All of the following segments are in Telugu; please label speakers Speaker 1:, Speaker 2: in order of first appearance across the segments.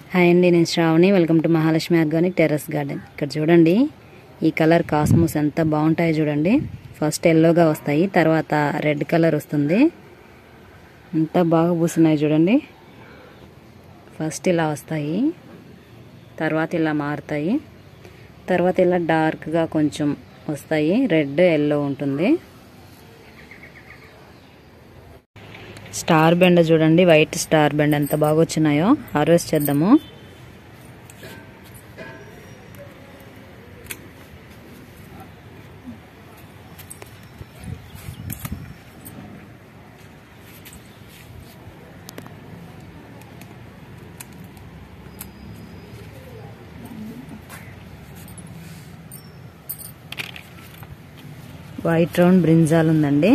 Speaker 1: హాయ్ అండి నేను Sravani welcome to Mahalakshmi organic terrace garden ఇక్కడ చూడండి ఈ కలర్ కాస్మోస్ ఎంత బాగుంటాయో చూడండి ఫస్ట్ ఎల్లోగా వస్తాయి తర్వాత రెడ్ కలర్ వస్తుంది ఎంత బాగా పూస్తున్నాయి చూడండి ఫస్ట్ ఇలా వస్తాయి తర్వాత ఇలా మారుతాయి తర్వాత ఇలా డార్క్గా కొంచెం వస్తాయి రెడ్ ఎల్లో ఉంటుంది స్టార్ బెండ చూడండి వైట్ స్టార్ బెండ ఎంత బాగా వచ్చినాయో హార్వెస్ట్ చేద్దాము వైట్ రౌండ్ బ్రింజాల్ ఉందండి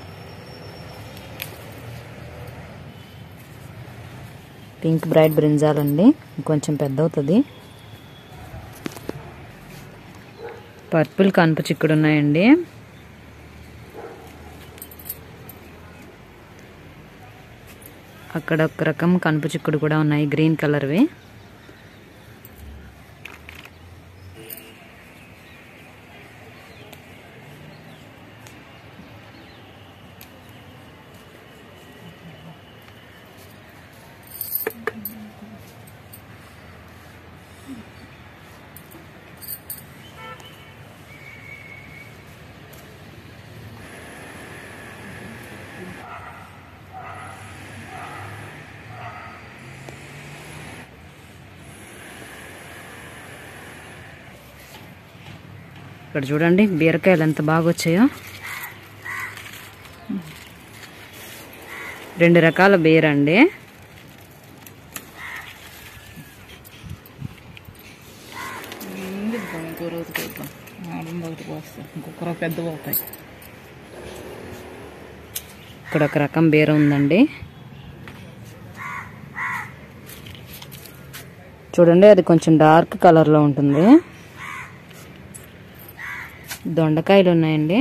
Speaker 1: పింక్ బ్రైట్ బ్రింజాల్ అండి కొంచెం పెద్ద అవుతుంది పర్పుల్ కనుప చిక్కుడు ఉన్నాయండి అక్కడ ఒక రకం కనుప చిక్కుడు కూడా ఉన్నాయి గ్రీన్ కలర్వి ఇక్కడ చూడండి బీరకాయలు ఎంత బాగా వచ్చాయో రెండు రకాల బీర అండి
Speaker 2: ఇంకో రోజు కొద్దాం ఆడంది ఒకటి పోస్తాం ఇంకొక రోజు పెద్ద పోతాయి
Speaker 1: ఇక్కడ ఒక రకం బీర ఉందండి చూడండి అది కొంచెం డార్క్ కలర్లో ఉంటుంది దొండకాయలు ఉన్నాయండి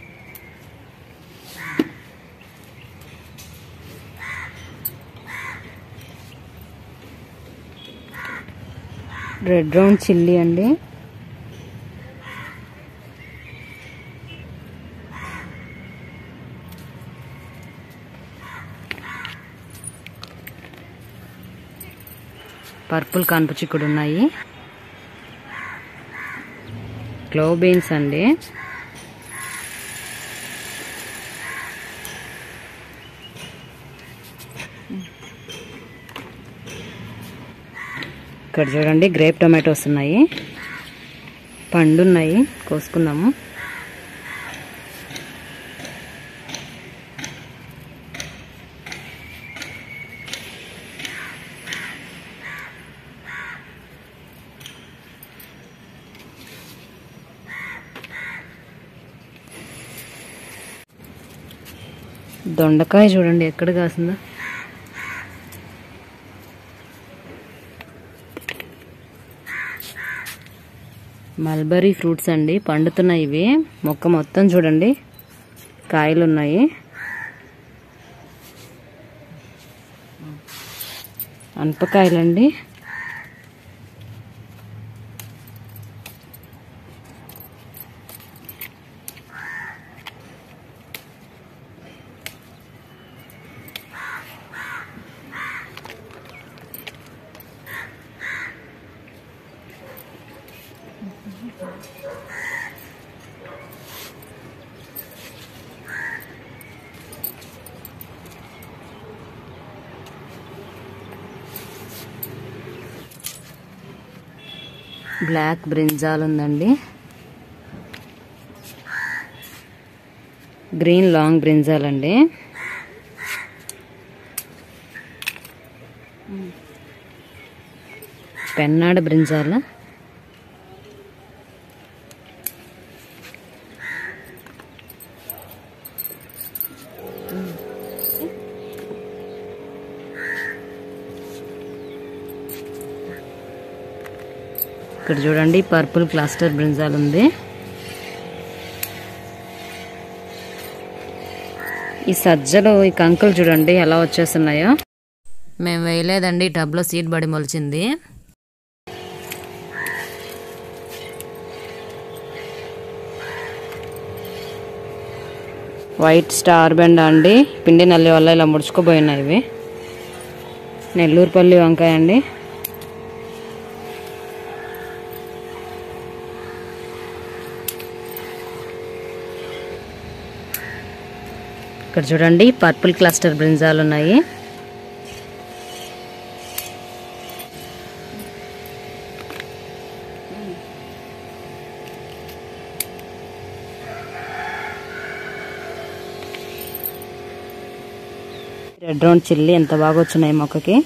Speaker 1: రెడ్ రౌండ్ చిల్లీ అండి పర్పుల్ కనుప చిక్కుడు ఉన్నాయి క్లో బీన్స్ అండి ఇక్కడ చూడండి గ్రేప్ టొమాటోస్ ఉన్నాయి పండు ఉన్నాయి కోసుకుందాము దొండకాయ చూడండి ఎక్కడ కాసిందో మల్బరీ ఫ్రూట్స్ అండి పండుతున్నాయి ఇవి మొక్క మొత్తం చూడండి కాయలు ఉన్నాయి అనపకాయలండి బ్లాక్ బ్రింజాల్ ఉందండి గ్రీన్ లాంగ్ బ్రింజాల్ అండి పెన్నాడ బ్రింజాల్ ఇక్కడ చూడండి పర్పుల్ క్లాస్టర్ బ్రింజాల్ ఉంది ఈ సజ్జలు ఈ కంకులు చూడండి ఎలా వచ్చేస్తున్నాయో మేము వేయలేదండి టబ్లో సీడ్ బడి మొలిచింది వైట్ స్టార్ బెండ అండి పిండి నల్లి వల్ల ఇలా ముడుచుకుపోయినాయి ఇవి నెల్లూరుపల్లి వంకాయ అండి ఇక్కడ చూడండి పర్పుల్ క్లస్టర్ బ్రింజాలు ఉన్నాయి రెడ్ రౌండ్ చిల్లీ ఎంత బాగా వచ్చినాయి మొక్కకి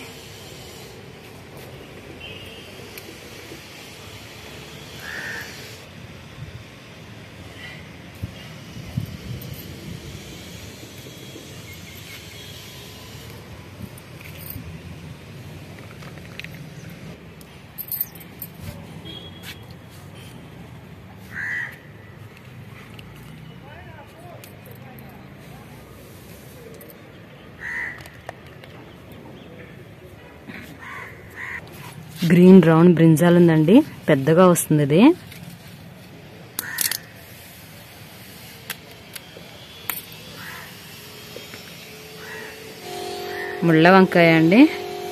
Speaker 1: గ్రీన్ రౌండ్ బ్రింజాల్ ఉందండి పెద్దగా వస్తుంది ఇది ముళ్ళ వంకాయ అండి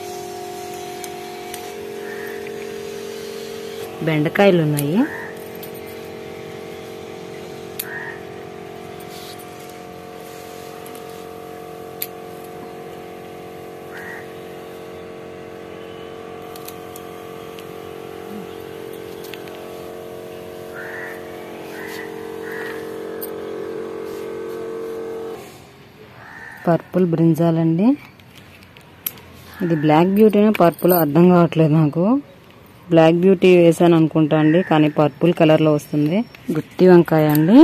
Speaker 1: బెండకాయలు ఉన్నాయి పర్పుల్ బ్రింజాల్ అండి ఇది బ్లాక్ బ్యూటీనే పర్పుల్ అర్థం కావట్లేదు నాకు బ్లాక్ బ్యూటీ వేసాను అనుకుంటా అండి కానీ పర్పుల్ కలర్లో వస్తుంది గుత్తి వంకాయ అండి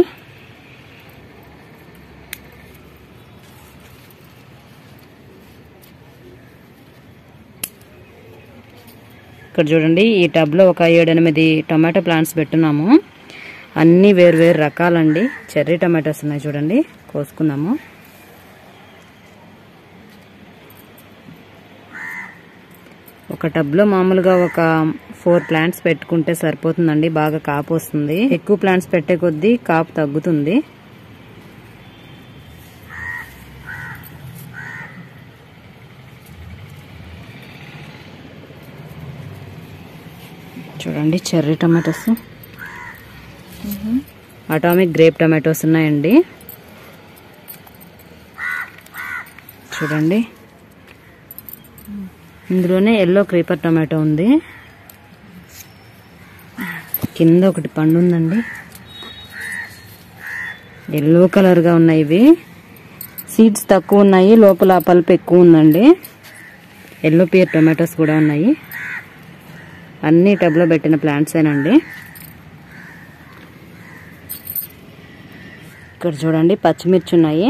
Speaker 1: ఇక్కడ చూడండి ఈ టబ్లో ఒక ఏడెనిమిది టొమాటో ప్లాంట్స్ పెట్టున్నాము అన్నీ వేరు వేరు రకాలండి చెర్రీ టమాటోస్ ఉన్నాయి చూడండి కోసుకుందాము ఒక టబ్లో మామూలుగా ఒక ఫోర్ ప్లాంట్స్ పెట్టుకుంటే సరిపోతుందండి బాగా కాపు వస్తుంది ఎక్కువ ప్లాంట్స్ పెట్టే కొద్దీ కాపు తగ్గుతుంది చూడండి cherry tomatoes atomic grape tomatoes ఉన్నాయండి చూడండి ఇందులోనే ఎల్లో క్రీపర్ టమాటో ఉంది కింద ఒకటి పండు ఉందండి ఎల్లో కలర్గా ఉన్నాయి ఇవి సీడ్స్ తక్కువ ఉన్నాయి లోపల పల్ప్ ఎక్కువ ఉందండి ఎల్లో పియర్ టొమాటోస్ కూడా ఉన్నాయి అన్ని టబ్లో పెట్టిన ప్లాంట్సేనండి ఇక్కడ చూడండి పచ్చిమిర్చి ఉన్నాయి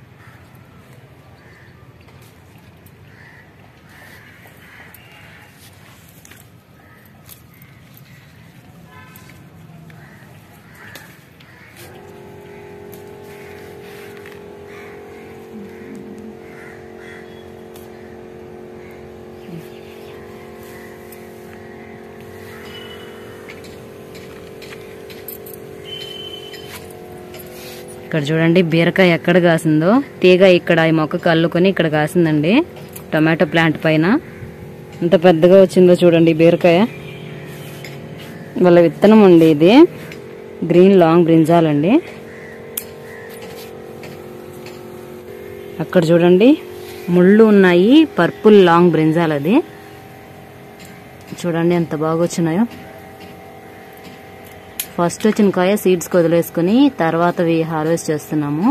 Speaker 1: ఇక్కడ చూడండి బీరకాయ ఎక్కడ కాసిందో తీగ ఇక్కడ ఈ మొక్కకు అల్లుకొని ఇక్కడ కాసిందండి టొమాటో ప్లాంట్ పైన ఎంత పెద్దగా వచ్చిందో చూడండి బీరకాయ వాళ్ళ విత్తనం అండి ఇది గ్రీన్ లాంగ్ బ్రింజాల్ అండి అక్కడ చూడండి ముళ్ళు ఉన్నాయి పర్పుల్ లాంగ్ బ్రింజాల్ అది చూడండి ఎంత బాగా వచ్చినాయో ఫస్ట్ వచ్చిన కాయ సీడ్స్ వదిలేసుకుని తర్వాతవి హార్వెస్ట్ చేస్తున్నాము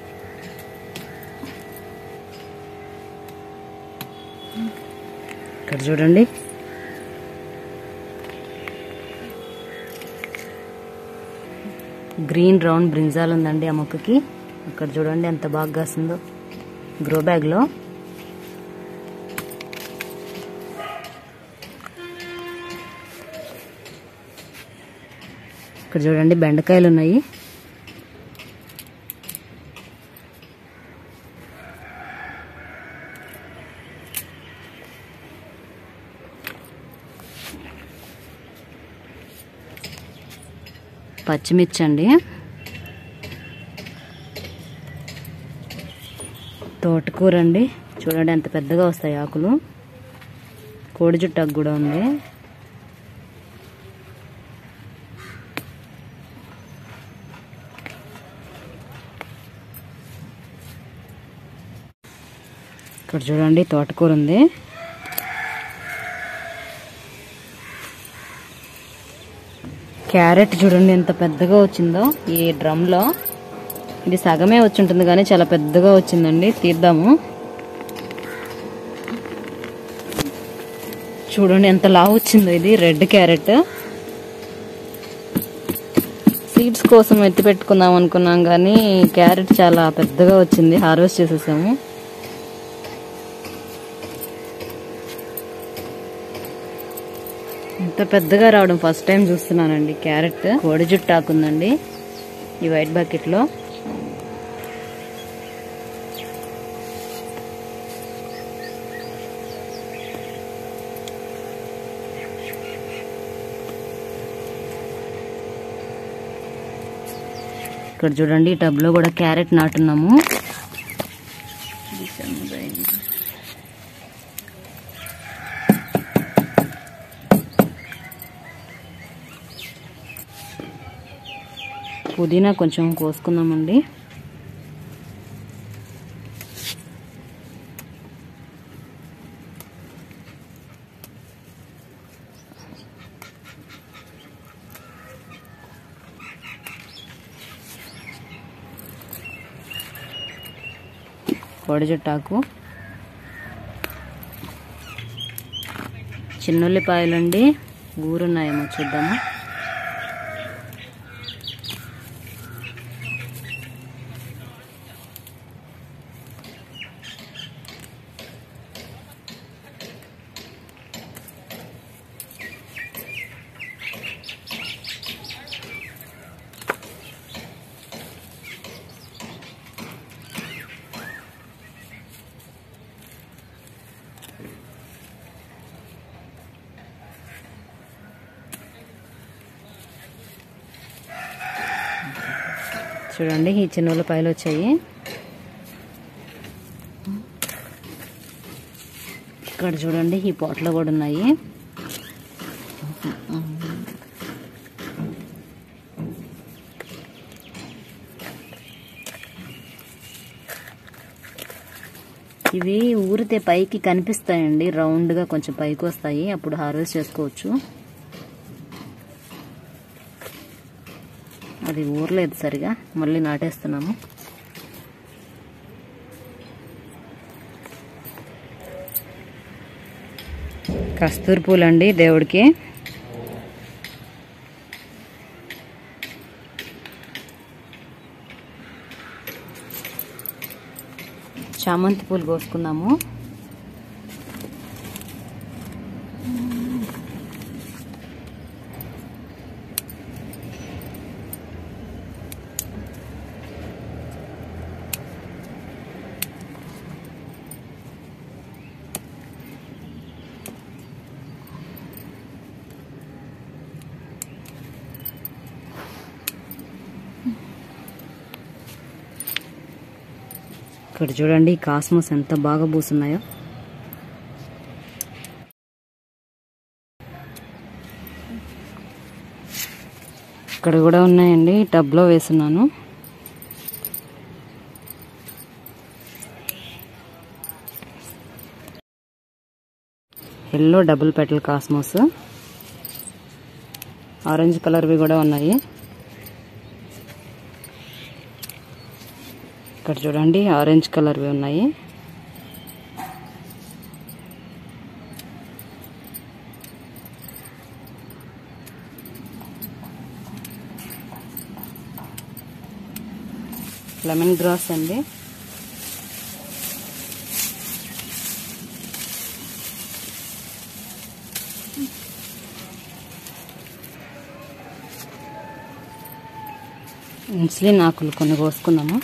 Speaker 1: ఇక్కడ చూడండి గ్రీన్ రౌండ్ బ్రింజాల్ ఉందండి ఆ మొక్కకి అక్కడ చూడండి ఎంత బాగా కాసిందో గ్రో బ్యాగ్లో ఇక్కడ చూడండి బెండకాయలు ఉన్నాయి పచ్చిమిర్చి అండి తోటకూర అండి చూడండి ఎంత పెద్దగా వస్తాయి ఆకులు కోడి జుట్టాకు కూడా ఉంది ఇక్కడ చూడండి తోటకూర ఉంది క్యారెట్ చూడండి ఎంత పెద్దగా వచ్చిందో ఈ డ్రమ్లో ఇది సగమే వచ్చి ఉంటుంది కానీ చాలా పెద్దగా వచ్చిందండి తీద్దాము చూడండి ఎంత లావు వచ్చిందో ఇది రెడ్ క్యారెట్ సీడ్స్ కోసం ఎత్తి పెట్టుకుందాం అనుకున్నాం కానీ క్యారెట్ చాలా పెద్దగా వచ్చింది హార్వెస్ట్ చేసేసాము ఇంత పెద్దగా రావడం ఫస్ట్ టైం చూస్తున్నానండి క్యారెట్ కోడి జుట్టు ఆకుందండి ఈ వైట్ బకెట్ లో ఇక్కడ చూడండి ఈ టబ్ లో కూడా క్యారెట్ నాటున్నాము పుదీనా కొంచెం కోసుకుందామండి కోడి జుట్టాకు చిన్నుల్లిపాయలండి ఊరున్నాయేమో చూద్దాము చూడండి ఈ చిన్న ఉల్లిపాయలు వచ్చాయి ఇక్కడ చూడండి ఈ పోట్లో కూడా ఉన్నాయి ఇవి ఊరితే పైకి కనిపిస్తాయండి రౌండ్గా కొంచెం పైకి వస్తాయి అప్పుడు హార్వెస్ట్ చేసుకోవచ్చు అది ఊరలేదు సరిగా మళ్ళీ నాటేస్తున్నాము కస్తూరి పూలండి దేవుడికి చామంతి పూలు కోసుకున్నాము ఇక్కడ చూడండి కాస్మోస్ ఎంత బాగా పూసున్నాయో ఇక్కడ కూడా ఉన్నాయండి టబ్లో వేసున్నాను yellow double petal cosmos orange కలర్వి కూడా ఉన్నాయి ఇక్కడ చూడండి ఆరెంజ్ కలర్వి ఉన్నాయి లెమన్ గ్రాస్ అండి ఇన్సులిన్ ఆకులు కొన్ని కోసుకున్నాము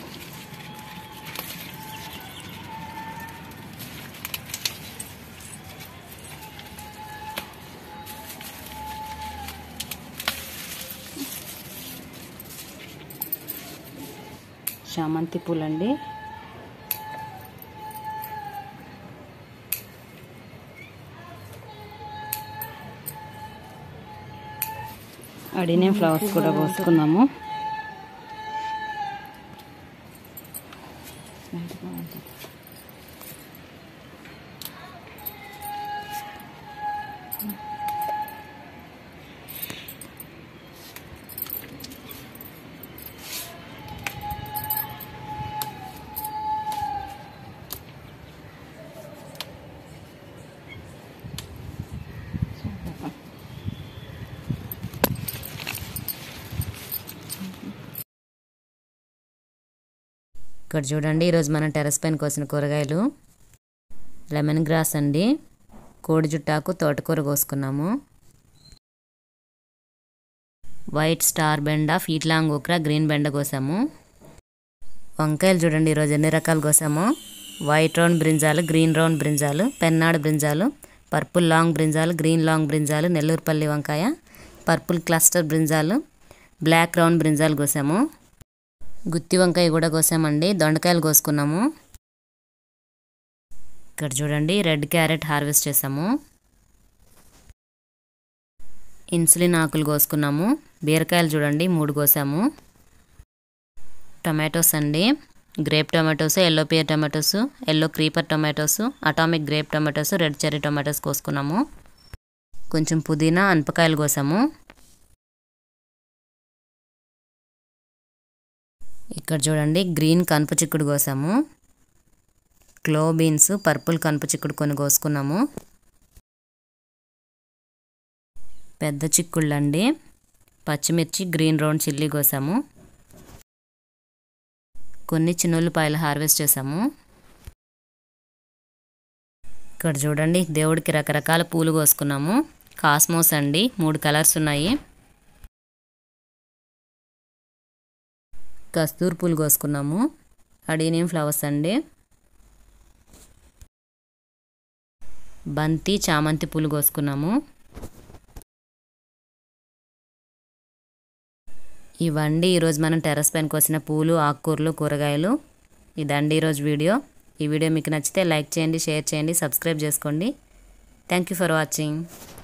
Speaker 1: చామంతి పూలండి అడినే ఫ్లవర్స్ కూడా కోసుకున్నాము ఇక్కడ చూడండి ఈరోజు మనం టెర్రస్ పైన కోసిన కూరగాయలు లెమన్ గ్రాస్ అండి కోడి జుట్టాకు తోటకూర కోసుకున్నాము వైట్ స్టార్ బెండ ఫీట్ లాంగ్ ఓక్రా గ్రీన్ బెండ కోసాము వంకాయలు చూడండి ఈరోజు ఎన్ని రకాలు కోసాము white round brinjal green round brinjal Pennadu brinjal purple long brinjal green long brinjal Nellurupalli వంకాయ purple cluster brinjal black round brinjal కోసాము గుత్తి వంకాయ కూడా కోసామండి దొండకాయలు కోసుకున్నాము ఇక్కడ చూడండి రెడ్ క్యారెట్ హార్వెస్ట్ చేసాము ఇన్సులిన్ ఆకులు కోసుకున్నాము బీరకాయలు చూడండి మూడు కోసాము టమాటోస్ అండి grape tomatoes yellow pear tomatoes yellow creeper tomatoes atomic grape tomatoes red cherry tomatoes కోసుకున్నాము కొంచెం పుదీనా అనపకాయలు కోసాము ఇక్కడ చూడండి గ్రీన్ కనుపు చిక్కుడు కోసాము క్లో బీన్స్ పర్పుల్ కనుపు చిక్కుడు కొన్ని కోసుకున్నాము పెద్ద చిక్కుళ్ళు అండి పచ్చిమిర్చి గ్రీన్ రౌండ్ చిల్లీ కోసాము కొన్ని చిన్నుల్లిపాయలు హార్వెస్ట్ చేసాము ఇక్కడ చూడండి దేవుడికి రకరకాల పూలు కోసుకున్నాము కాస్మోస్ అండి మూడు కలర్స్ ఉన్నాయి కస్తూర్ పూలు కోసుకున్నాము అడీనియం ఫ్లవర్స్ అండి బంతి చామంతి పూలు కోసుకున్నాము ఇవండి ఈరోజు మనం టెర్రస్ పైన కోసిన పూలు ఆకుకూరలు కూరగాయలు ఇదండి ఈరోజు వీడియో ఈ వీడియో మీకు నచ్చితే లైక్ చేయండి షేర్ చేయండి సబ్స్క్రైబ్ చేసుకోండి థ్యాంక్ యూ ఫర్ వాచింగ్